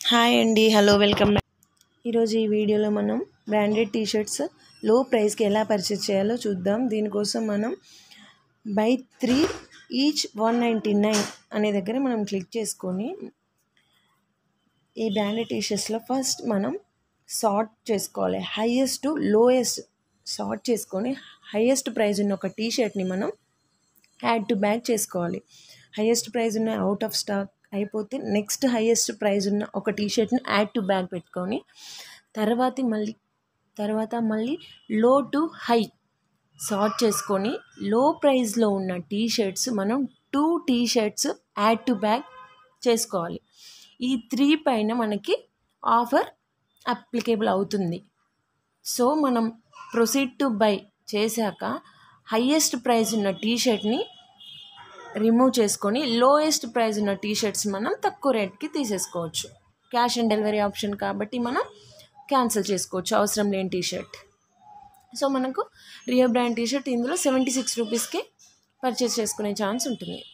hi అండి hello welcome back ఈరోజు ఈ వీడియోలో మనం బ్రాండెడ్ టీషర్ట్స్ లో ప్రైస్కి ఎలా పర్చేస్ చేయాలో చూద్దాం దీనికోసం మనం buy three each one ninety nine అనే దగ్గర మనం క్లిక్ చేసుకొని ఈ బ్రాండెడ్ టీషర్ట్స్లో ఫస్ట్ మనం సార్ట్ చేసుకోవాలి హైయెస్ట్ టు లోయెస్ట్ సార్ట్ చేసుకొని హైయెస్ట్ ప్రైస్ ఉన్న ఒక టీషర్ట్ని మనం యాడ్ టు బ్యాక్ చేసుకోవాలి హైయెస్ట్ ప్రైస్ ఉన్న అవుట్ ఆఫ్ స్టాక్ అయిపోతే నెక్స్ట్ హైయెస్ట్ ప్రైస్ ఉన్న ఒక టీషర్ట్ని యాడ్ టు బ్యాగ్ పెట్టుకొని తర్వాత మళ్ళీ తర్వాత మళ్ళీ లో టు హై సార్ట్ చేసుకొని లో ప్రైస్లో ఉన్న టీషర్ట్స్ మనం two T-shirts add to bag చేసుకోవాలి ఈ త్రీ పైన మనకి ఆఫర్ అప్లికేబుల్ అవుతుంది సో మనం ప్రొసీడ్ టు బై చేశాక హయ్యెస్ట్ ప్రైస్ ఉన్న టీషర్ట్ని రిమూవ్ చేసుకొని లోయెస్ట్ ప్రైస్ ఉన్న టీషర్ట్స్ మనం తక్కువ రేట్కి తీసేసుకోవచ్చు క్యాష్ ఆన్ డెలివరీ ఆప్షన్ కాబట్టి మనం క్యాన్సిల్ చేసుకోవచ్చు అవసరం లేని టీషర్ట్ సో మనకు రియో బ్రాండ్ టీషర్ట్ ఇందులో సెవెంటీ సిక్స్ రూపీస్కి పర్చేస్ చేసుకునే ఛాన్స్ ఉంటుంది